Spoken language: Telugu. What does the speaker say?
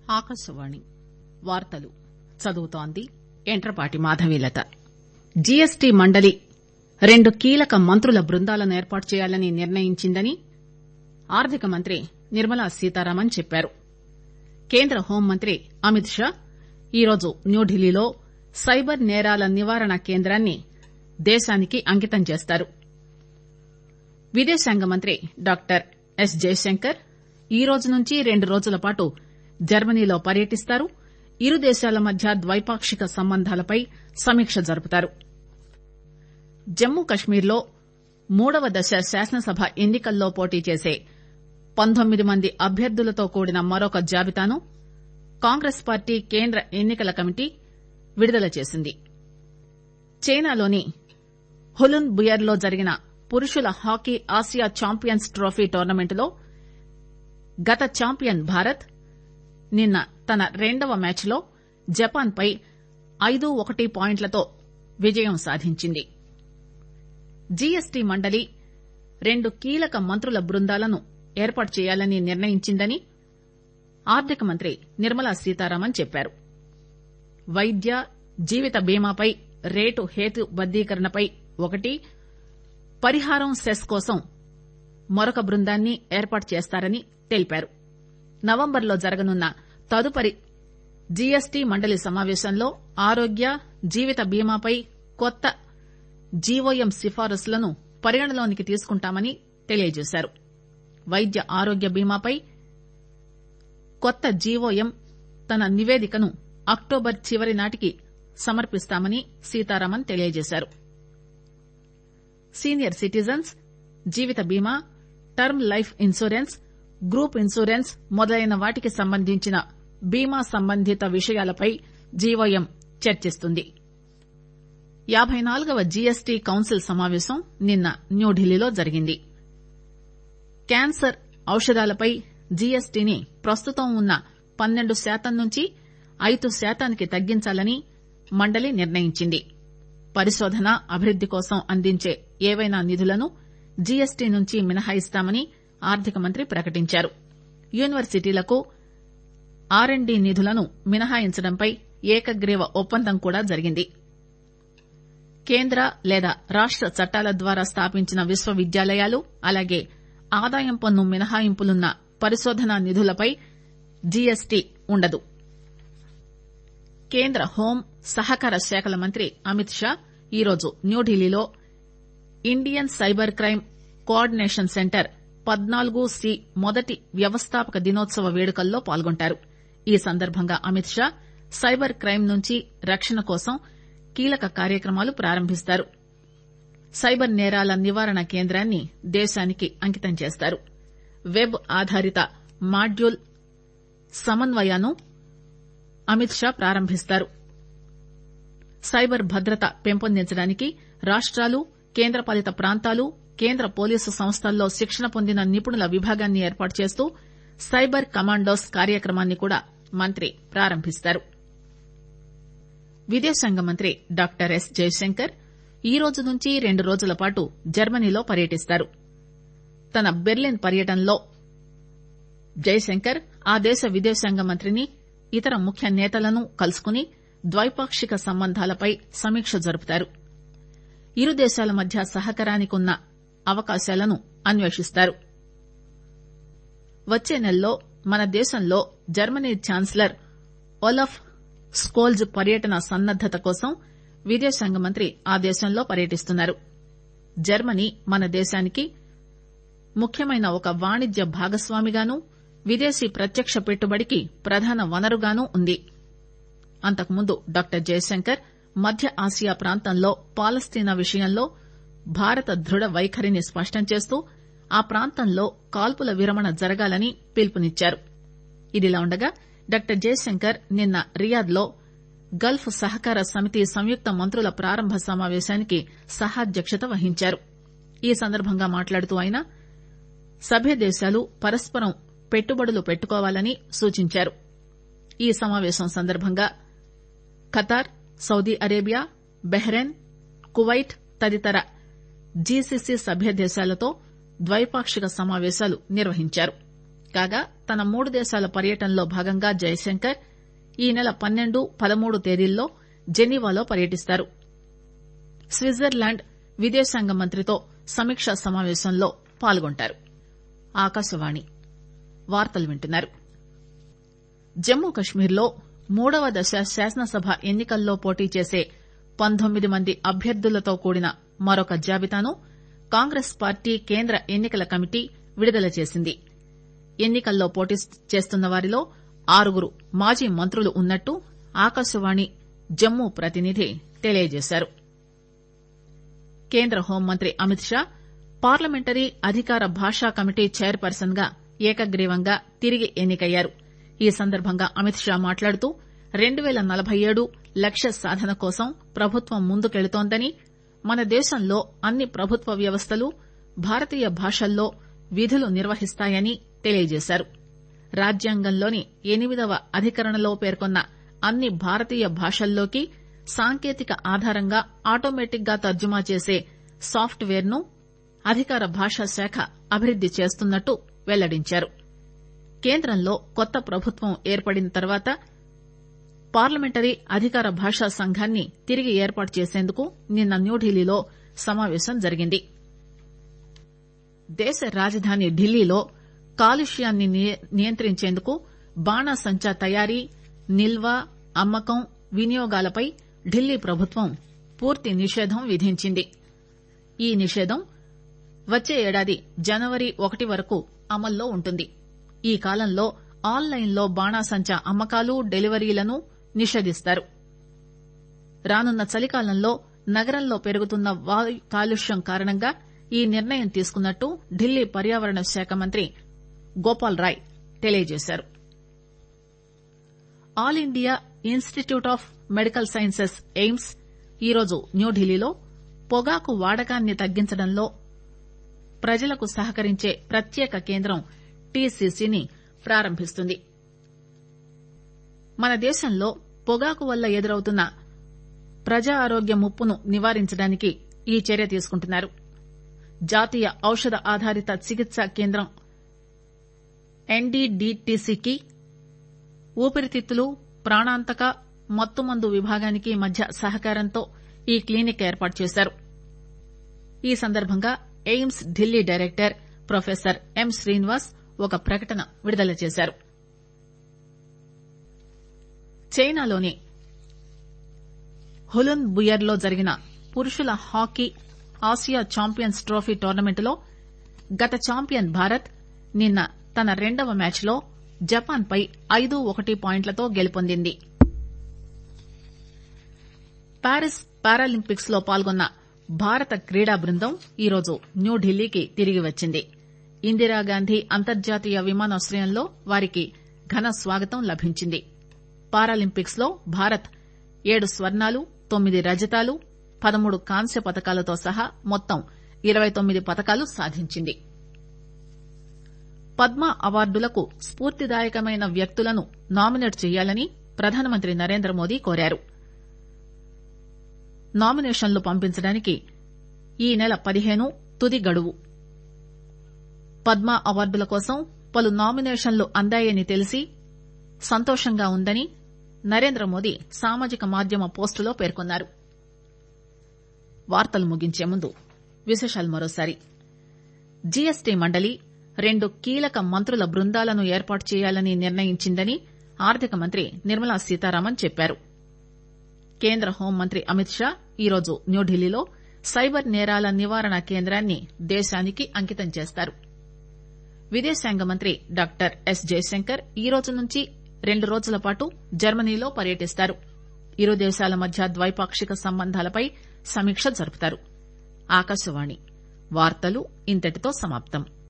ఆకాశవాణి వార్తలు చదువుతోంది ఎంట్రపాటి మాధవీలత జీఎస్టీ మండలి రెండు కీలక మంత్రుల బృందాలను ఏర్పాటు చేయాలని నిర్ణయించిందని ఆర్థిక మంత్రి నిర్మలా సీతారామన్ చెప్పారు కేంద్ర హోంమంత్రి అమిత్ షా ఈరోజు న్యూఢిల్లీలో సైబర్ నేరాల నివారణ కేంద్రాన్ని దేశానికి అంకితం చేస్తారు విదేశాంగ మంత్రి డాక్టర్ ఎస్ జయశంకర్ ఈరోజు నుంచి రెండు రోజుల పాటు జర్మనీలో పర్యటిస్తారు ఇరు దేశాల మధ్య ద్వైపాక్షిక సంబంధాలపై సమీక్ష జరుపుతారు జమ్మూ కశ్మీర్లో మూడవ దశ శాసనసభ ఎన్ని కల్లో పోటీ చేసే పంతొమ్మిది మంది అభ్యర్థులతో కూడిన మరొక జాబితాను కాంగ్రెస్ పార్టీ కేంద్ర ఎన్ని కల కమిటీ విడుదల చేసింది చైనాలోని హులున్ బుయర్లో జరిగిన పురుషుల హాకీ ఆసియా చాంపియన్స్ ట్రోఫీ టోర్నమెంట్లో గత చాంపియన్ భారత్ నిన్న తన రెండవ మ్యాచ్లో జపాన్ పై ఐదు ఒకటి పాయింట్లతో విజయం సాధించింది జీఎస్టీ మండలి రెండు కీలక మంత్రుల బృందాలను ఏర్పాటు చేయాలని నిర్ణయించిందని ఆర్థిక మంత్రి నిర్మలా సీతారామన్ చెప్పారు వైద్య జీవిత బీమాపై రేటు హేతుబద్దీకరణపై ఒకటి పరిహారం సెస్ కోసం మరొక బృందాన్ని ఏర్పాటు చేస్తారని తెలిపారు నవంబర్లో జరగనున్న తదుపరి జీఎస్టీ మండలి సమావేశంలో ఆరోగ్య జీవిత బీమాపై కొత్త జీఓఎం సిఫారసులను పరిగణలోనికి తీసుకుంటామని తెలియజేశారు వైద్య ఆరోగ్య బీమాపై కొత్త జీఓఎం తన నివేదికను అక్టోబర్ చివరి నాటికి సమర్పిస్తామని సీతారామన్ తెలియజేశారు సీనియర్ సిటిజన్స్ జీవిత బీమా term life insurance group insurance మొదలైన వాటికి సంబంధించిన బీమా సంబంధిత విషయాలపై జీఓఎం చర్చిస్తుంది యాబై నాలుగవ జీఎస్టీ కౌన్సిల్ సమావేశం నిన్న న్యూఢిల్లీలో జరిగింది క్యాన్సర్ ఔషధాలపై జీఎస్టీని ప్రస్తుతం ఉన్న పన్నెండు శాతం నుంచి ఐదు శాతానికి తగ్గించాలని మండలి నిర్ణయించింది పరిశోధన అభివృద్ది కోసం అందించే ఏవైనా నిధులను జీఎస్టీ నుంచి మినహాయిస్తామని ఆర్థిక మంత్రి ప్రకటించారు యూనివర్సిటీలకు ఆర్ అండ్ డి నిధులను మినహాయించడంపై ఏకగ్రీవ ఒప్పందం కూడా జరిగింది కేంద్ర లేదా రాష్ట చట్టాల ద్వారా స్థాపించిన విశ్వవిద్యాలయాలు అలాగే ఆదాయం పన్ను మినహాయింపులున్న పరిశోధనా నిధులపై జీఎస్టీ ఉండదు కేంద్ర హోం సహకార శాఖల మంత్రి అమిత్ షా ఈరోజు న్యూఢిల్లీలో Indian cyber crime coordination centre పద్నాలుగు సి మొదటి వ్యవస్థాపక దినోత్సవ వేడుకల్లో పాల్గొంటారు ఈ సందర్భంగా అమిత్ షా సైబర్ క్రైమ్ నుంచి రక్షణ కోసం కీలక కార్యక్రమాలు ప్రారంభిస్తారు సైబర్ నేరాల నివారణ కేంద్రాన్ని దేశానికి అంకితం చేస్తారు వెబ్ ఆధారిత మాడ్యూల్ సమన్వయను అమిత్ షా ప్రారంభిస్తారు సైబర్ భద్రత పెంపొందించడానికి రాష్టాలు కేంద్రపాలిత ప్రాంతాలు కేంద్ర పోలీసు సంస్థల్లో శిక్షణ పొందిన నిపుణుల విభాగాన్ని ఏర్పాటు చేస్తూ సైబర్ కమాండోస్ కార్యక్రమాన్ని కూడా మంత్రి ప్రారంభిస్తారు విదేశాంగ మంత్రి డాక్టర్ ఎస్ జయశంకర్ ఈ రోజు నుంచి రెండు రోజుల పాటు జర్మనీలో పర్యటిస్తారు తన బెర్లిన్ పర్యటనలో జయశంకర్ ఆ దేశ విదేశాంగ మంత్రిని ఇతర ముఖ్య నేతలను కలుసుకుని ద్వైపాక్షిక సంబంధాలపై సమీక్ష జరుపుతారు ఇరు దేశాల మధ్య సహకారానికి ఉన్న అవకాశాలను అన్వేషిస్తారు వచ్చే నెలలో మన దేశంలో జర్మనీ ఛాన్సలర్ ఒలఫ్ స్కోల్జ్ పర్యటన సన్నద్దత కోసం విదేశాంగ మంత్రి ఆ దేశంలో పర్యటిస్తున్నారు జర్మనీ మన దేశానికి ముఖ్యమైన ఒక వాణిజ్య భాగస్వామిగాను విదేశీ ప్రత్యక్ష పెట్టుబడికి ప్రధాన వనరుగానూ ఉంది అంతకుముందు డాక్టర్ జయశంకర్ మధ్య ఆసియా ప్రాంతంలో పాలస్తీనా విషయంలో భారత దృఢ వైఖరిని స్పష్టం చేస్తూ ఆ ప్రాంతంలో కాల్పుల విరమణ జరగాలని పిలుపునిచ్చారు ఇదిలా ఉండగా డాక్టర్ జయశంకర్ నిన్న రియాద్ లో గల్ఫ్ సహకార సమితి సంయుక్త మంత్రుల ప్రారంభ సమావేశానికి సహాధ్యక్షత వహించారు ఈ సందర్భంగా మాట్లాడుతూ ఆయన సభ్య దేశాలు పరస్పరం పెట్టుబడులు పెట్టుకోవాలని సూచించారు ఈ సమావేశం సందర్భంగా Qatar Saudi Arabia Bahrain Kuwait తదితర జీసీసీ సభ్య దేశాలతో ద్వైపాక్షిక సమావేశాలు నిర్వహించారు కాగా తన మూడు దేశాల పర్యటనలో భాగంగా జయశంకర్ ఈ నెల పన్నెండు పదమూడు తేదీల్లో జెనీవాలో పర్యటిస్తారు స్విట్జర్లాండ్ విదేశాంగ మంత్రితో సమీక్షా సమావేశంలో పాల్గొంటారు ఆకాశవాణి వార్తలు వింటున్నారు జమ్మూ కశ్మీర్లో మూడవ దశ శాసనసభ ఎన్నికల్లో పోటీ చేసే పంతొమ్మిది మంది అభ్యర్థులతో కూడిన మరొక జాబితాను కాంగ్రెస్ పార్టీ కేంద్ర ఎన్నికల కమిటీ విడుదల చేసింది ఎన్నికల్లో పోటీ చేస్తున్న వారిలో ఆరుగురు మాజీ మంత్రులు ఉన్నట్టు ఆకాశవాణి జమ్మూ ప్రతినిధి తెలియజేశారు కేంద్ర హోంమంత్రి అమిత్ షా పార్లమెంటరీ అధికార భాషా కమిటీ చైర్పర్సన్ గా ఏకగ్రీవంగా తిరిగి ఎన్నికయ్యారు ఈ సందర్భంగా అమిత్ షా మాట్లాడుతూ రెండు పేల నలబై ఏడు లక్ష్య సాధన కోసం ప్రభుత్వం ముందుకెళుతోందని మన దేశంలో అన్ని ప్రభుత్వ వ్యవస్థలు భారతీయ భాషల్లో విధులు నిర్వహిస్తాయని తెలియజేశారు రాజ్యాంగంలోని ఎనిమిదవ అధికరణలో పేర్కొన్న అన్ని భారతీయ భాషల్లోకి సాంకేతిక ఆధారంగా ఆటోమేటిక్ గా తర్జుమా చేసే సాఫ్ట్ పేర్ ను అధికార భాషా శాఖ అభివృద్ది చేస్తున్నట్టు వెల్లడించారు కేంద్రంలో కొత్త ప్రభుత్వం ఏర్పడిన తర్వాత పార్లమెంటరీ అధికార భాషా సంఘాన్ని తిరిగి ఏర్పాటు చేసేందుకు నిన్న న్యూఢిల్లీలో సమావేశం జరిగింది దేశ రాజధాని ఢిల్లీలో కాలుష్యాన్ని నియంత్రించేందుకు బాణాసంచా తయారీ నిల్వ అమ్మకం వినియోగాలపై ఢిల్లీ ప్రభుత్వం పూర్తి నిషేధం విధించింది ఈ నిషేధం వచ్చే ఏడాది జనవరి ఒకటి వరకు అమల్లో ఉంటుంది ఈ కాలంలో ఆన్ లైన్ లో బాణాసంచా అమ్మకాలు డెలివరీలను నిషేధిస్తారు రానున్న చలికాలంలో నగరంలో పెరుగుతున్న వాయు కాలుష్యం కారణంగా ఈ నిర్ణయం తీసుకున్నట్టు ఢిల్లీ పర్యావరణ శాఖ మంత్రి గోపాల్ రాయ్ తెలియజేశారు All India Institute of Medical Sciences AIIMS ఈరోజు న్యూఢిల్లీలో పొగాకు వాడకాన్ని తగ్గించడంలో ప్రజలకు సహకరించే ప్రత్యేక కేంద్రం టీసీసీని ప్రారంభిస్తుంది మన దేశంలో పొగాకు వల్ల ఎదురవుతున్న ప్రజా ఆరోగ్య ముప్పును నివారించడానికి ఈ చర్య తీసుకుంటున్నారు జాతీయ ఔషధ ఆధారిత చికిత్సా కేంద్రం ఎన్డీడీటీసీకి ఊపిరితిత్తులు ప్రాణాంతక మత్తుమందు విభాగానికి మధ్య సహకారంతో ఈ క్లినిక్ ఏర్పాటు చేశారు ఈ సందర్భంగా AIIMS Delhi director professor M Srinivas ఒక ప్రకటన విడుదల చేశారు చైనాలోని హులున్ బుయర్ లో జరిగిన పురుషుల హాకీ ఆసియా చాంపియన్స్ ట్రోఫీ టోర్నమెంట్లో గత చాంపియన్ భారత్ నిన్న తన రెండవ మ్యాచ్ లో జపాన్ పై ఐదు ఒకటి పాయింట్లతో గెలుపొందింది ప్యారిస్ పారాలింపిక్స్ లో పాల్గొన్న భారత క్రీడా బృందం ఈరోజు న్యూఢిల్లీకి తిరిగి వచ్చింది ఇందిరాగాంధీ అంతర్జాతీయ విమానాశ్రయంలో వారికి ఘన స్వాగతం లభించింది పారాలింపిక్స్ లో భారత్ ఏడు స్వర్ణాలు తొమ్మిది రజతాలు పదమూడు కాంస్య పతకాలతో సహా మొత్తం ఇరవై తొమ్మిది పతకాలు సాధించింది పద్మ అవార్డులకు స్పూర్తిదాయకమైన వ్యక్తులను నామినేట్ చేయాలని ప్రధానమంత్రి నరేంద్రమోదీ కోరారు నామినేషన్లు పంపించడానికి ఈ నెల పదిహేను తుది గడువు పద్మ అవార్డుల కోసం పలు నామినేషన్లు అందాయని తెలిసి సంతోషంగా ఉందని నరేంద్రమోదీ సామాజిక మాధ్యమ పోస్టులో పేర్కొన్నారు వార్తలు ముగించే ముందు విశేషాలు మరోసారి జీఎస్టీ మండలి రెండు కీలక మంత్రుల బృందాలను ఏర్పాటు చేయాలని నిర్ణయించిందని ఆర్థిక మంత్రి నిర్మలా సీతారామన్ చెప్పారు కేంద్ర హోంమంత్రి అమిత్ షా ఈరోజు న్యూఢిల్లీలో సైబర్ నేరాల నివారణ కేంద్రాన్ని దేశానికి అంకితం చేస్తారు విదేశాంగ మంత్రి డాక్టర్ ఎస్ జయశంకర్ ఈ రోజు నుంచి రెండు రోజుల పాటు జర్మనీలో పర్యటిస్తారు ఇరు దేశాల మధ్య ద్వైపాక్షిక సంబంధాలపై సమీక్ష జరుపుతారు ఆకాశవాణి వార్తలు ఇంతటితో సమాప్తం